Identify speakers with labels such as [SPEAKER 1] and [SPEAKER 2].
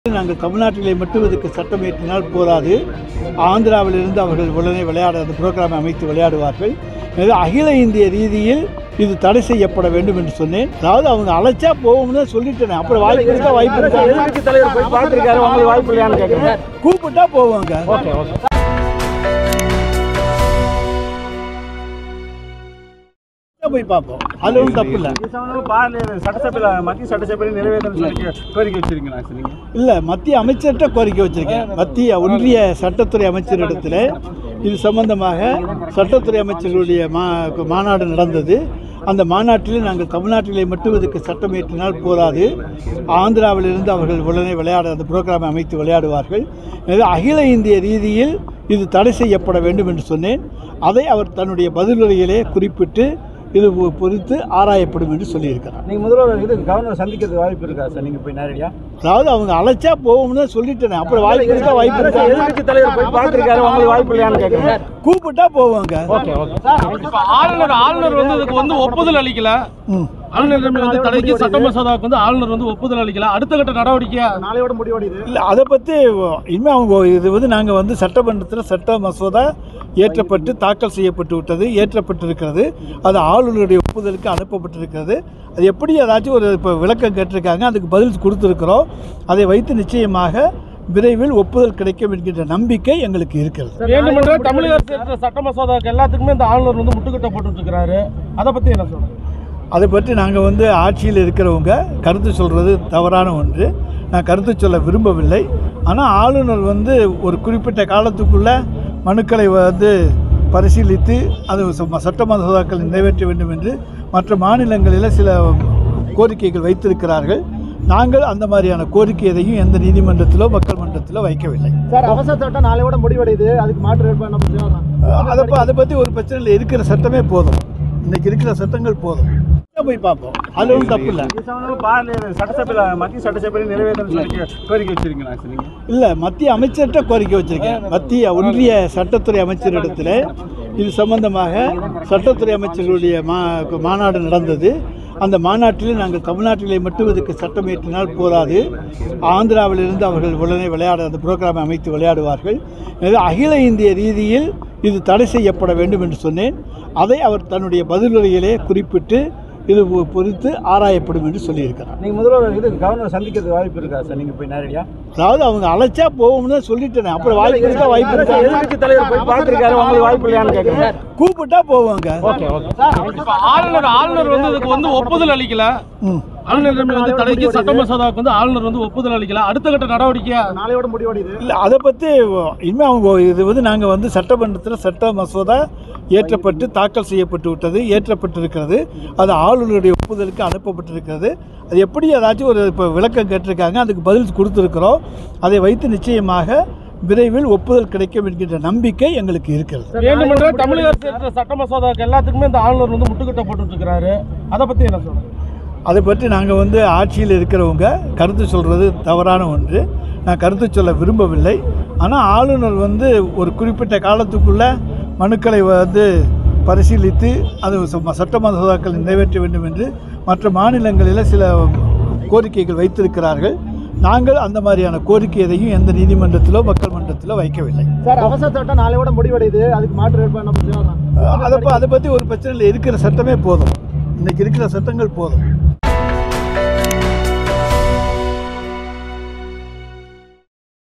[SPEAKER 1] நாங்கள் தமிழ்நாட்டிலே மட்டும் இதுக்கு சட்டம் இயற்றினால் போதாது ஆந்திராவிலிருந்து அவர்கள் உடனே விளையாட அந்த புரோகிராமை அமைத்து விளையாடுவார்கள் எனவே அகில இந்திய ரீதியில் இது தடை செய்யப்பட வேண்டும் என்று சொன்னேன் அதாவது அவங்க அழைச்சா போகும்னு சொல்லிட்டேன் அப்புறம் வாய்ப்பு இருக்கா வாய்ப்பு இருக்கா
[SPEAKER 2] எதிர்க்கட்சி தலைவர் போய் பார்த்துருக்காரு உங்களுக்கு வாய்ப்பு இல்லையான்னு கேட்குறேன்
[SPEAKER 1] கூப்பிட்டா போவாங்க
[SPEAKER 2] ஓகே ஓகே
[SPEAKER 1] போய் பார்ப்போம் அது ஒன்றும் தப்பு இல்லை
[SPEAKER 2] இது சம்பந்தமா பாரதிய சட்டசபையில் மத்திய சட்டசபையில் நிறைவேற்றணும் சொல்லி கோரிக்கை வச்சிருக்கீங்களா சார் நீங்கள்
[SPEAKER 1] இல்லை மத்திய அமைச்சர்கிட்ட கோரிக்கை வச்சிருக்கேன் மத்திய ஒன்றிய சட்டத்துறை அமைச்சரிடத்தில் இது சம்பந்தமாக சட்டத்துறை அமைச்சர்களுடைய மா மாநாடு நடந்தது அந்த மாநாட்டில் நாங்கள் தமிழ்நாட்டிலே மட்டும் இதுக்கு சட்டம் இயற்றினால் போதாது ஆந்திராவிலிருந்து அவர்கள் உடனே விளையாட அந்த புரோகிராமை அமைத்து விளையாடுவார்கள் எனவே அகில இந்திய ரீதியில் இது தடை செய்யப்பட வேண்டும் என்று சொன்னேன் அதை அவர் தன்னுடைய பதிலுரையிலே குறிப்பிட்டு இது குறித்து ஆராயப்படும் என்று சொல்லியிருக்கிறார்
[SPEAKER 2] நீங்கள் முதல்வர் இது கவர்னர் சந்திக்கிறதுக்கு வாய்ப்பு இருக்கா சார் நீங்கள் போய் நேரடியாக
[SPEAKER 1] அதாவது அவங்க அழைச்சா போகும்னு சொல்லிட்டேன் அப்புறம் வாய்ப்பு இருக்கா வாய்ப்பு இருக்கா
[SPEAKER 2] எதிர்க்கட்சி தலைவர் போய் பார்த்துருக்காரு உங்களுக்கு வாய்ப்பு இல்லையான்னு கேட்குறேன்
[SPEAKER 1] கூப்பிட்டா போவாங்க
[SPEAKER 2] ஓகே ஓகே
[SPEAKER 3] இப்ப ஆளுநர் ஆளுநர் வந்து இதுக்கு வந்து ஒப்புதல் அளிக்கல
[SPEAKER 1] ம்.
[SPEAKER 3] ஆளுநர் வந்து தடைக்கு சட்ட மசோதாவுக்கு வந்து ஆளுநர் வந்து ஒப்புதல் அளிக்கல அடுத்த கட்ட நடவடிக்கை
[SPEAKER 2] நாளையோட முடிவடையுது
[SPEAKER 1] இல்லை அதை பற்றி இனிமேல் அவங்க இது வந்து நாங்கள் வந்து சட்டமன்றத்தில் சட்ட மசோதா ஏற்றப்பட்டு தாக்கல் செய்யப்பட்டு விட்டது ஏற்றப்பட்டிருக்கிறது அது ஆளுநருடைய ஒப்புதலுக்கு அனுப்பப்பட்டிருக்கிறது அது எப்படி ஏதாச்சும் ஒரு இப்போ விளக்கம் கேட்டிருக்காங்க அதுக்கு பதில் கொடுத்துருக்குறோம் அதை வைத்து நிச்சயமாக விரைவில் ஒப்புதல் கிடைக்கும் என்கின்ற நம்பிக்கை எங்களுக்கு இருக்கிறது
[SPEAKER 3] வேண்டுமென்ற தமிழக அரசு இருக்கிற சட்ட மசோதாவுக்கு எல்லாத்துக்குமே இந்த ஆளுநர் வந்து முட்டுக்கட்டை போட்டுட்டு இருக்கிறாரு அதை பத்தி என்ன சொல்றேன்
[SPEAKER 1] அதை பற்றி நாங்கள் வந்து ஆட்சியில் இருக்கிறவங்க கருத்து சொல்கிறது தவறான ஒன்று நான் கருத்து சொல்ல விரும்பவில்லை ஆனால் ஆளுநர் வந்து ஒரு குறிப்பிட்ட காலத்துக்குள்ளே மனுக்களை வந்து பரிசீலித்து அது ச- சட்ட மசோதாக்கள் நிறைவேற்ற வேண்டும் என்று மற்ற மாநிலங்களில் சில கோரிக்கைகள் வைத்திருக்கிறார்கள் நாங்கள் அந்த மாதிரியான கோரிக்கை எதையும் எந்த நீதிமன்றத்திலோ மக்கள் மன்றத்திலோ வைக்கவில்லை
[SPEAKER 2] சார் அவசர சட்டம் நாளையோட முடிவடையுது அதுக்கு மாற்று ஏற்பாடு என்ன பண்ணுறோம்
[SPEAKER 1] அதை ப- அதை பற்றி ஒரு பிரச்சனை இல்லை இருக்கிற சட்டமே போதும் இன்னைக்கு இருக்கிற சட்டங்கள் போதும் போய் பார்ப்போம் அது ஒன்றும் தப்பு இல்லை
[SPEAKER 2] இது சம்பந்தமா பாரதிய சட்டசபையில் மத்திய சட்டசபையில் நிறைவேற்றணும் சொல்லி கோரிக்கை வச்சிருக்கீங்களா சார் நீங்கள்
[SPEAKER 1] இல்லை மத்திய அமைச்சர்கிட்ட கோரிக்கை வச்சிருக்கேன் மத்திய ஒன்றிய சட்டத்துறை அமைச்சரிடத்தில் இது சம்பந்தமாக சட்டத்துறை அமைச்சர்களுடைய மா மாநாடு நடந்தது அந்த மாநாட்டில் நாங்கள் தமிழ்நாட்டிலே மட்டும் இதுக்கு சட்டம் இயற்றினால் போதாது ஆந்திராவிலிருந்து அவர்கள் உடனே விளையாட அந்த புரோகிராமை அமைத்து விளையாடுவார்கள் எனவே அகில இந்திய ரீதியில் இது தடை செய்யப்பட வேண்டும் என்று சொன்னேன் அதை அவர் தன்னுடைய பதிலுரையிலே குறிப்பிட்டு இது குறித்து ஆராயப்படும் என்று சொல்லியிருக்கிறார்
[SPEAKER 2] நீங்கள் முதல்வர் இது கவர்னர் சந்திக்கிறதுக்கு வாய்ப்பு இருக்கா சார் நீங்கள் போய் நேரடியாக
[SPEAKER 1] அதாவது அவங்க அழைச்சா போகும்னு சொல்லிட்டேன் அப்புறம் வாய்ப்பு இருக்கா வாய்ப்பு இருக்கா
[SPEAKER 2] எதிர்க்கட்சி தலைவர் போய் பார்த்துருக்காரு உங்களுக்கு வாய்ப்பு இல்லையான்னு கேட்குறேன்
[SPEAKER 1] கூப்பிட்டா போவாங்க
[SPEAKER 2] ஓகே ஓகே
[SPEAKER 3] இப்ப ஆளுநர் ஆளுநர் வந்து இதுக்கு வந்து ஒப்புதல் அளிக்கல
[SPEAKER 1] ம்.
[SPEAKER 3] ஆளுநர் வந்து தடைக்கு சட்ட மசோதாவுக்கு வந்து ஆளுநர் வந்து ஒப்புதல் அளிக்கல அடுத்த கட்ட நடவடிக்கை
[SPEAKER 2] நாளையோட முடிவடையுது
[SPEAKER 1] இல்லை அதை பற்றி இனிமேல் அவங்க இது வந்து நாங்கள் வந்து சட்டமன்றத்தில் சட்ட மசோதா ஏற்றப்பட்டு தாக்கல் செய்யப்பட்டு விட்டது ஏற்றப்பட்டிருக்கிறது அது ஆளுநருடைய ஒப்புதலுக்கு அனுப்பப்பட்டிருக்கிறது அது எப்படி ஏதாச்சும் ஒரு இப்போ விளக்கம் கேட்டிருக்காங்க அதுக்கு பதில் கொடுத்துருக்குறோம் அதை வைத்து நிச்சயமாக விரைவில் ஒப்புதல் கிடைக்கும் என்கின்ற நம்பிக்கை எங்களுக்கு இருக்கிறது
[SPEAKER 3] வேண்டுமென்ற தமிழக அரசு இருக்கிற சட்ட மசோதாவுக்கு எல்லாத்துக்குமே இந்த ஆளுநர் வந்து முட்டுக்கட்டை போட்டுட்டு இருக்கிறாரு அதை பத்தி என்ன சொல்றேன்
[SPEAKER 1] அதை பற்றி நாங்கள் வந்து ஆட்சியில் இருக்கிறவங்க கருத்து சொல்கிறது தவறான ஒன்று நான் கருத்து சொல்ல விரும்பவில்லை ஆனால் ஆளுநர் வந்து ஒரு குறிப்பிட்ட காலத்துக்குள்ளே மனுக்களை வந்து பரிசீலித்து அது ச- சட்ட மசோதாக்கள் நிறைவேற்ற வேண்டும் என்று மற்ற மாநிலங்களில் சில கோரிக்கைகள் வைத்திருக்கிறார்கள் நாங்கள் அந்த மாதிரியான கோரிக்கை எதையும் எந்த நீதிமன்றத்திலோ மக்கள் மன்றத்திலோ வைக்கவில்லை
[SPEAKER 2] சார் அவசர சட்டம் நாளையோட முடிவடையுது அதுக்கு மாற்று ஏற்பாடு என்ன பண்ணுறோம்
[SPEAKER 1] அதை ப- அதை பற்றி ஒரு பிரச்சனை இல்லை இருக்கிற சட்டமே போதும் இன்னைக்கு இருக்கிற சட்டங்கள் போதும்